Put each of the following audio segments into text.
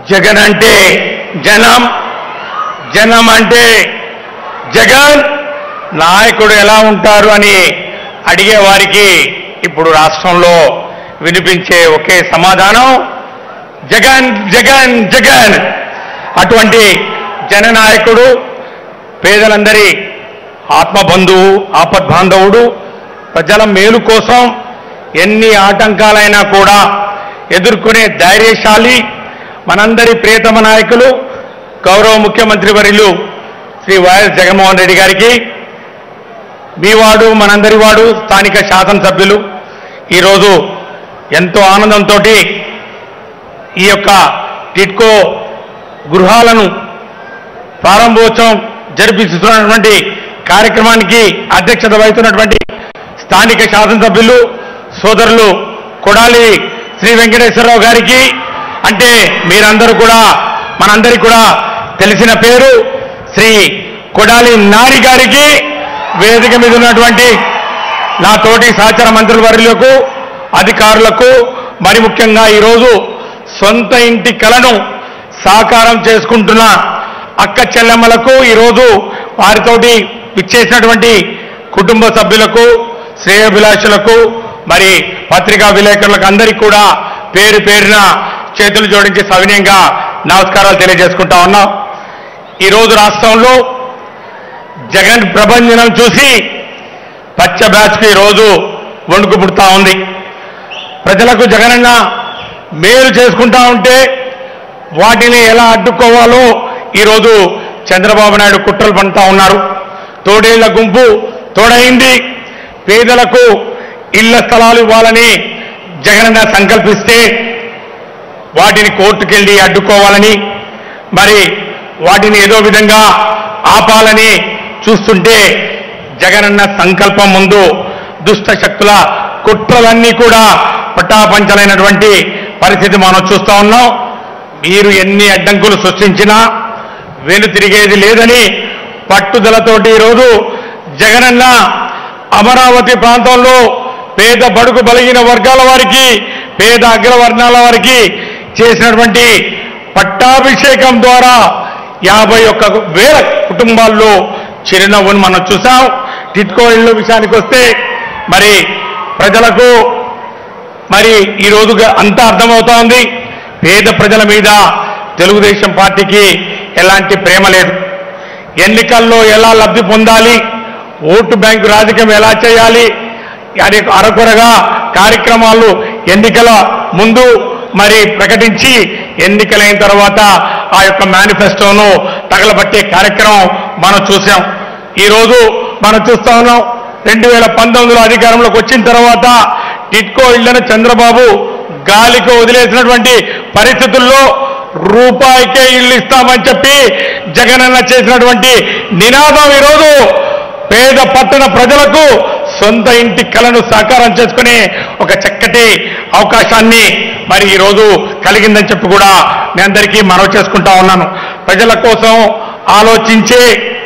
జగన్ అంటే జనం జనం అంటే జగన్ నాయకుడు ఎలా ఉంటారు అని అడిగే వారికి ఇప్పుడు రాష్ట్రంలో వినిపించే ఒకే సమాధానం జగన్ జగన్ జగన్ అటువంటి జననాయకుడు పేదలందరి ఆత్మబంధువు ఆపద్బాంధవుడు ప్రజల మేలు కోసం ఎన్ని ఆటంకాలైనా కూడా ఎదుర్కొనే ధైర్యశాలి మనందరి ప్రియతమ నాయకులు గౌరవ ముఖ్యమంత్రి వర్యులు శ్రీ వైఎస్ జగన్మోహన్ రెడ్డి గారికి మీ వాడు మనందరి వాడు స్థానిక శాసనసభ్యులు ఈరోజు ఎంతో ఆనందంతో ఈ యొక్క టిట్కో గృహాలను ప్రారంభోత్సవం జరిపిస్తున్నటువంటి కార్యక్రమానికి అధ్యక్షత వహిస్తున్నటువంటి స్థానిక శాసనసభ్యులు సోదరులు కొడాలి శ్రీ వెంకటేశ్వరరావు గారికి అంటే మీరందరూ కూడా మనందరికీ కూడా తెలిసిన పేరు శ్రీ కొడాలి నారి గారికి వేదిక మీద ఉన్నటువంటి నా తోటి సహచర మంత్రులవర్యులకు అధికారులకు మరి ముఖ్యంగా ఈరోజు సొంత ఇంటి కలను సాకారం చేసుకుంటున్న అక్క చెల్లెమ్మలకు ఈరోజు వారితోటి ఇచ్చేసినటువంటి కుటుంబ సభ్యులకు శ్రేయభిలాషులకు మరి పత్రికా విలేకరులకు అందరికీ కూడా పేరు పేరున చేతులు జోడించి సవినయంగా నమస్కారాలు తెలియజేసుకుంటా ఉన్నాం ఈరోజు రాష్ట్రంలో జగన్ ప్రభంజనం చూసి పచ్చ బ్యాచ్కి ఈరోజు వణుకు పుడతా ఉంది ప్రజలకు జగనన్న మేలు చేసుకుంటా ఉంటే వాటిని ఎలా అడ్డుకోవాలో ఈరోజు చంద్రబాబు నాయుడు కుట్రలు పండుతా ఉన్నారు తోడేళ్ల గుంపు తోడైంది పేదలకు ఇళ్ల స్థలాలు ఇవ్వాలని జగనన్న సంకల్పిస్తే వాటిని కోర్టుకెళ్ళి అడ్డుకోవాలని మరి వాటిని ఏదో విధంగా ఆపాలని చూస్తుంటే జగనన్న సంకల్పం ముందు దుష్ట శక్తుల కుట్రలన్నీ కూడా పటాపంచలైనటువంటి పరిస్థితి మనం చూస్తా ఉన్నాం మీరు ఎన్ని అడ్డంకులు సృష్టించినా వెనుతిరిగేది లేదని పట్టుదలతోటి ఈరోజు జగనన్న అమరావతి ప్రాంతంలో పేద బడుగు బలిగిన వర్గాల వారికి పేద అగ్రవర్ణాల వారికి చేసినటువంటి పట్టాభిషేకం ద్వారా యాభై ఒక్క వేల కుటుంబాల్లో చిరునవ్వును మనం చూసాం టిట్కో ఇళ్ళ విషయానికి వస్తే మరి ప్రజలకు మరి ఈ రోజుగా అంతా అర్థమవుతా ఉంది పేద ప్రజల మీద తెలుగుదేశం పార్టీకి ఎలాంటి ప్రేమ లేదు ఎన్నికల్లో ఎలా లబ్ధి పొందాలి ఓటు బ్యాంకు రాజకీయం ఎలా చేయాలి అరే అరకొరగా కార్యక్రమాలు ఎన్నికల ముందు మరి ప్రకటించి ఎన్నికలైన తర్వాత ఆ యొక్క మేనిఫెస్టోను తగలబట్టే కార్యక్రమం మనం చూసాం ఈరోజు మనం చూస్తా ఉన్నాం రెండు వేల పంతొమ్మిదిలో అధికారంలోకి వచ్చిన తర్వాత టిట్కో ఇళ్లను చంద్రబాబు గాలికి వదిలేసినటువంటి పరిస్థితుల్లో రూపాయికే ఇల్లు ఇస్తామని చెప్పి జగనన్న చేసినటువంటి నినాదం ఈరోజు పేద పట్టణ ప్రజలకు సొంత ఇంటి కలను సాకారం చేసుకునే ఒక చక్కటి అవకాశాన్ని మరి ఈరోజు కలిగిందని చెప్పి కూడా మీ అందరికీ మనవి చేసుకుంటా ఉన్నాను ప్రజల కోసం ఆలోచించే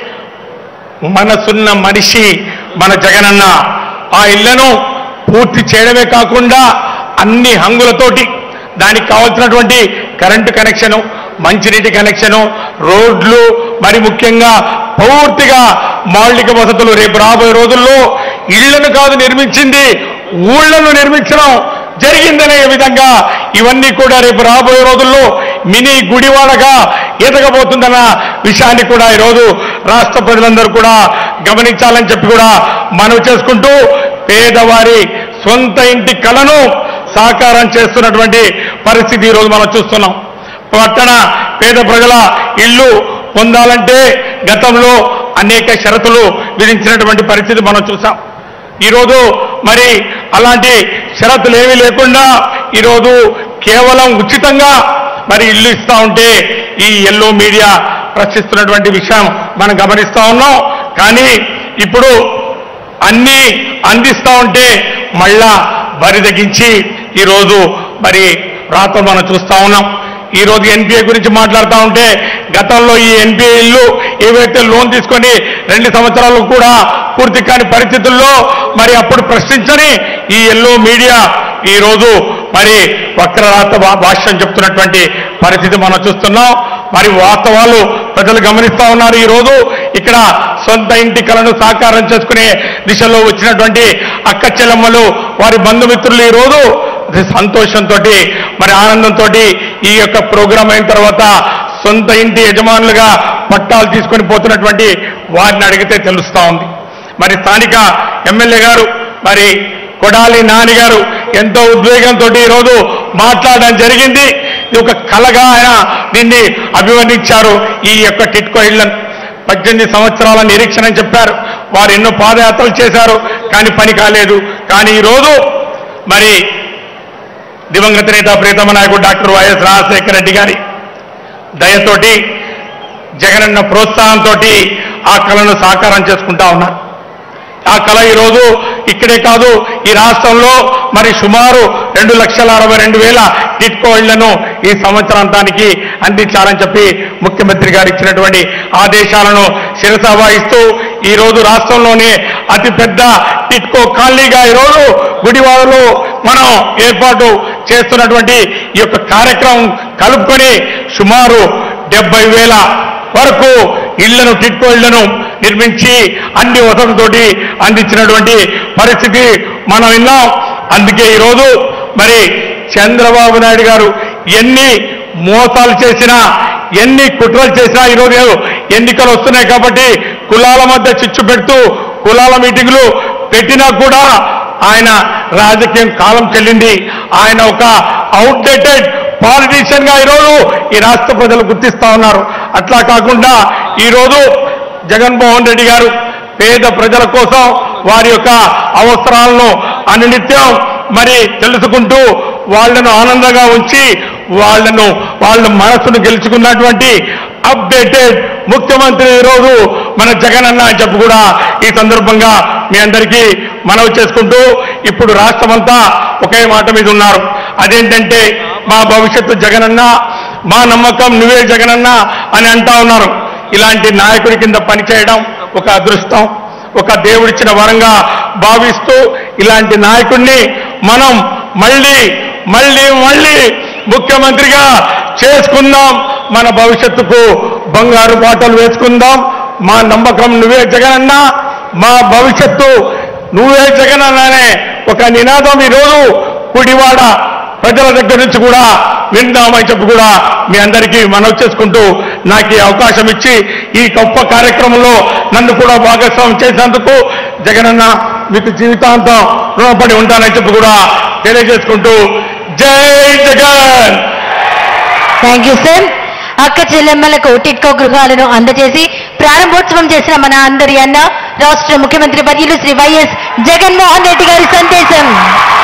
మనసున్న మనిషి మన జగనన్న ఆ ఇళ్లను పూర్తి చేయడమే కాకుండా అన్ని హంగులతోటి దానికి కావాల్సినటువంటి కరెంటు కనెక్షను మంచినీటి కనెక్షను రోడ్లు మరి ముఖ్యంగా పూర్తిగా మౌలిక వసతులు రేపు రాబోయే రోజుల్లో ఇళ్లను కాదు నిర్మించింది ఊళ్లను నిర్మించడం జరిగిందనే విధంగా ఇవన్నీ కూడా రేపు రాబోయే రోజుల్లో మినీ గుడివాడగా ఎదగబోతుందన్న విషయాన్ని కూడా ఈరోజు రాష్ట్ర ప్రజలందరూ కూడా గమనించాలని చెప్పి కూడా మనవి చేసుకుంటూ పేదవారి సొంత ఇంటి కలను సాకారం చేస్తున్నటువంటి పరిస్థితి ఈరోజు మనం చూస్తున్నాం పట్టణ పేద ప్రజల ఇల్లు పొందాలంటే గతంలో అనేక షరతులు విధించినటువంటి పరిస్థితి మనం చూసాం ఈరోజు మరి అలాంటి షరతులు ఏమీ లేకుండా ఈరోజు కేవలం ఉచితంగా మరి ఇల్లు ఇస్తా ఉంటే ఈ ఎల్లో మీడియా ప్రశ్నిస్తున్నటువంటి విషయం మనం గమనిస్తా ఉన్నాం కానీ ఇప్పుడు అన్ని అందిస్తా ఉంటే మళ్ళా బరి తగ్గించి ఈరోజు మరి రాత్రులు మనం చూస్తా ఉన్నాం ఈ రోజు ఎన్పిఏ గురించి మాట్లాడుతూ ఉంటే గతంలో ఈ ఎన్పిఏ ఇల్లు ఏవైతే లోన్ తీసుకొని రెండు సంవత్సరాలు కూడా పూర్తి కాని పరిస్థితుల్లో మరి అప్పుడు ప్రశ్నించని ఈ ఎల్లో మీడియా ఈ రోజు మరి వక్రరాత భా- భాష్యం చెప్తున్నటువంటి పరిస్థితి మనం చూస్తున్నాం మరి వాస్తవాలు ప్రజలు గమనిస్తా ఉన్నారు ఈ రోజు ఇక్కడ సొంత ఇంటి కలను సాకారం చేసుకునే దిశలో వచ్చినటువంటి అక్క చెల్లెమ్మలు వారి బంధుమిత్రులు ఈ రోజు సంతోషంతో మరి ఆనందంతో ఈ యొక్క ప్రోగ్రాం అయిన తర్వాత సొంత ఇంటి యజమానులుగా పట్టాలు తీసుకొని పోతున్నటువంటి వారిని అడిగితే తెలుస్తా ఉంది మరి స్థానిక ఎమ్మెల్యే గారు మరి కొడాలి నాని గారు ఎంతో ఉద్వేగంతో ఈరోజు మాట్లాడడం జరిగింది ఇది ఒక కలగా ఆయన దీన్ని అభివర్ణించారు ఈ యొక్క టిట్కో ఇళ్లను పద్దెనిమిది సంవత్సరాల నిరీక్షణ అని చెప్పారు వారు ఎన్నో పాదయాత్రలు చేశారు కానీ పని కాలేదు కానీ ఈరోజు మరి దివంగత నేత ప్రీతమ నాయకుడు డాక్టర్ వైఎస్ రాజశేఖర రెడ్డి గారి దయతోటి జగనన్న ప్రోత్సాహంతో ఆ కళను సాకారం చేసుకుంటా ఉన్నారు ఆ కళ ఈరోజు ఇక్కడే కాదు ఈ రాష్ట్రంలో మరి సుమారు రెండు లక్షల అరవై రెండు వేల టిట్కో ఇళ్లను ఈ సంవత్సరాంతానికి అందించాలని చెప్పి ముఖ్యమంత్రి గారు ఇచ్చినటువంటి ఆదేశాలను శిరస వహిస్తూ ఈ రోజు రాష్ట్రంలోనే అతిపెద్ద టిట్కో కాలనీగా ఈరోజు గుడివాడలో మనం ఏర్పాటు చేస్తున్నటువంటి ఈ యొక్క కార్యక్రమం కలుపుకొని సుమారు డెబ్బై వేల వరకు ఇళ్లను టిట్కో ఇళ్లను నిర్మించి అన్ని వసతులతోటి అందించినటువంటి పరిస్థితి మనం విన్నాం అందుకే ఈరోజు మరి చంద్రబాబు నాయుడు గారు ఎన్ని మోసాలు చేసినా ఎన్ని కుట్రలు చేసినా ఈరోజు ఎన్నికలు వస్తున్నాయి కాబట్టి కులాల మధ్య చిచ్చు పెడుతూ కులాల మీటింగులు పెట్టినా కూడా ఆయన రాజకీయం కాలం చెల్లింది ఆయన ఒక అవుట్డేటెడ్ పాలిటీషియన్ గా ఈరోజు ఈ రాష్ట్ర ప్రజలు గుర్తిస్తా ఉన్నారు అట్లా కాకుండా ఈరోజు జగన్మోహన్ రెడ్డి గారు పేద ప్రజల కోసం వారి యొక్క అవసరాలను అనునిత్యం మరి తెలుసుకుంటూ వాళ్ళను ఆనందంగా ఉంచి వాళ్ళను వాళ్ళ మనసును గెలుచుకున్నటువంటి అప్డేటెడ్ ముఖ్యమంత్రి ఈరోజు మన జగన్ అన్న అని చెప్పి కూడా ఈ సందర్భంగా మీ అందరికీ మనవి చేసుకుంటూ ఇప్పుడు రాష్ట్రమంతా ఒకే మాట మీద ఉన్నారు అదేంటంటే మా భవిష్యత్తు జగనన్న మా నమ్మకం నువ్వే జగనన్న అని అంటా ఉన్నారు ఇలాంటి నాయకుడి కింద పనిచేయడం ఒక అదృష్టం ఒక దేవుడిచ్చిన వరంగా భావిస్తూ ఇలాంటి నాయకుడిని మనం మళ్ళీ మళ్ళీ మళ్ళీ ముఖ్యమంత్రిగా చేసుకుందాం మన భవిష్యత్తుకు బంగారు బాటలు వేసుకుందాం మా నమ్మకం నువ్వే జగనన్న మా భవిష్యత్తు నువ్వే జగనన్న అనే ఒక నినాదం ఈరోజు కుడివాడ ప్రజల దగ్గర నుంచి కూడా విందామని చెప్పి కూడా మీ అందరికీ మనవి చేసుకుంటూ నాకు ఈ అవకాశం ఇచ్చి ఈ గొప్ప కార్యక్రమంలో నన్ను కూడా భాగస్వామ్యం చేసినందుకు జగనన్న మీకు జీవితాంతం రుణపడి ఉంటానని చెప్పి కూడా తెలియజేసుకుంటూ జై జగన్ థ్యాంక్ యూ సార్ అక్క చెల్లెమ్మలకు టిట్కో గృహాలను అందజేసి ప్రారంభోత్సవం చేసిన మన అందరి అన్న రాష్ట్ర ముఖ్యమంత్రి వర్యులు శ్రీ వైఎస్ జగన్మోహన్ రెడ్డి గారి సందేశం